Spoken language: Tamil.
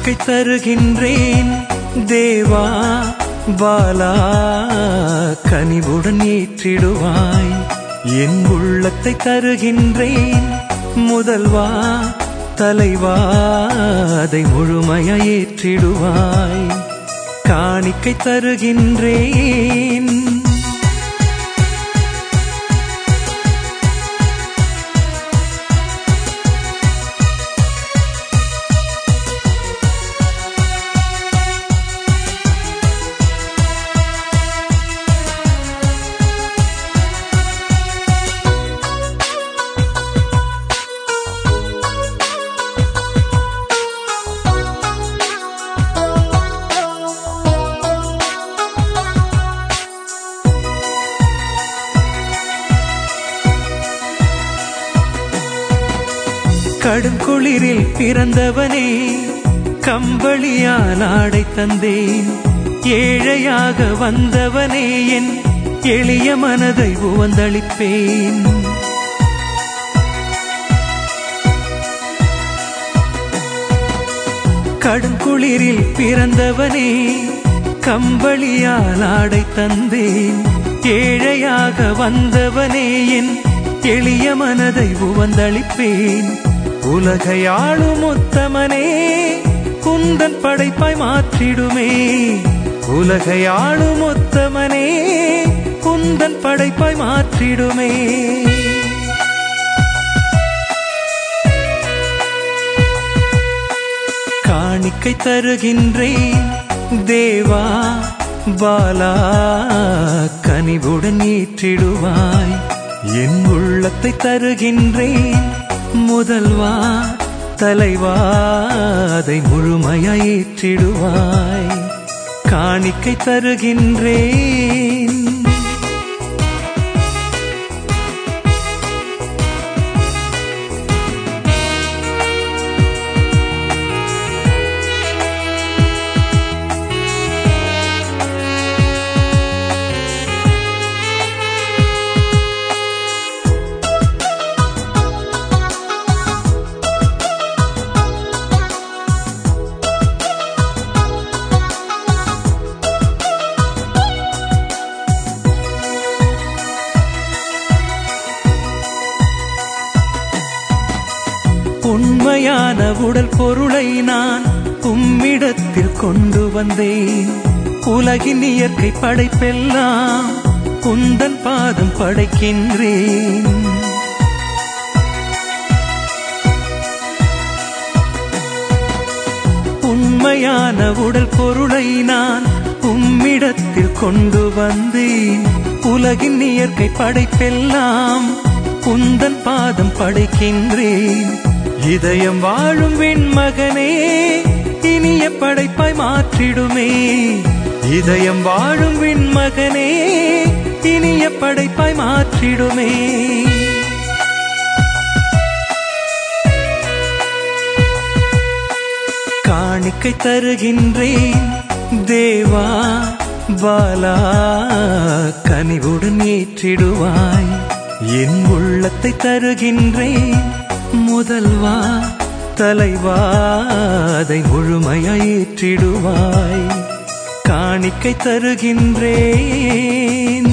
காணிக்கை தருகின்றேன் தேவா பாலா கனிவுடன் ஏற்றிடுவாய் என் உள்ளத்தை தருகின்றேன் முதல்வா தலைவா அதை முழுமையாய் ஏற்றிடுவாய் காணிக்கை தருகின்றேன் கடும் குளிரில் பிறந்தவனே கம்பளியால் ஆடை தந்தேன் ஏழையாக வந்தவனே என் எளிய மனதை உவந்தளிப்பேன் கடும் குளிரில் பிறந்தவனே கம்பளியால் ஆடை தந்தேன் ஏழையாக வந்தவனே என் எளிய மனதை உவந்தளிப்பேன் உலகையாளும் உத்தமனே குந்தன் படைப்பாய் மாற்றிடுமே உலகையாளும் உத்தமனே குந்தன் படைப்பாய் மாற்றிடுமே காணிக்கை தருகின்றேன் தேவா பாலா கனிவுடன் ஏற்றிடுவாய் என் உள்ளத்தை தருகின்றேன் முதல்வா தலைவா அதை முழுமையாய் ஏற்றிடுவாய் காணிக்கை தருகின்றேன் உண்மையான உடல் பொருளை நான் உம்மிடத்தில் கொண்டு வந்தேன் உலகின் இயற்கை படைப்பெல்லாம் குந்தன் பாதம் படைக்கின்றேன் உண்மையான உடல் பொருளை நான் உம்மிடத்தில் கொண்டு வந்தேன் உலகின் இயற்கை படைப்பெல்லாம் குந்தன் பாதம் படைக்கின்றேன் இதயம் வாழும் வெண்மகனே இனிய படைப்பாய் மாற்றிடுமே இதயம் வாழும் வெண்மகனே இனிய படைப்பாய் மாற்றிடுமே காணிக்கை தருகின்றேன் தேவா பாலா கனிவுடன் ஏற்றிடுவாய் என் உள்ளத்தை தருகின்றேன் முதல்வா தலைவா அதை முழுமையாய் ஏற்றிடுவாய் காணிக்கை தருகின்றேன்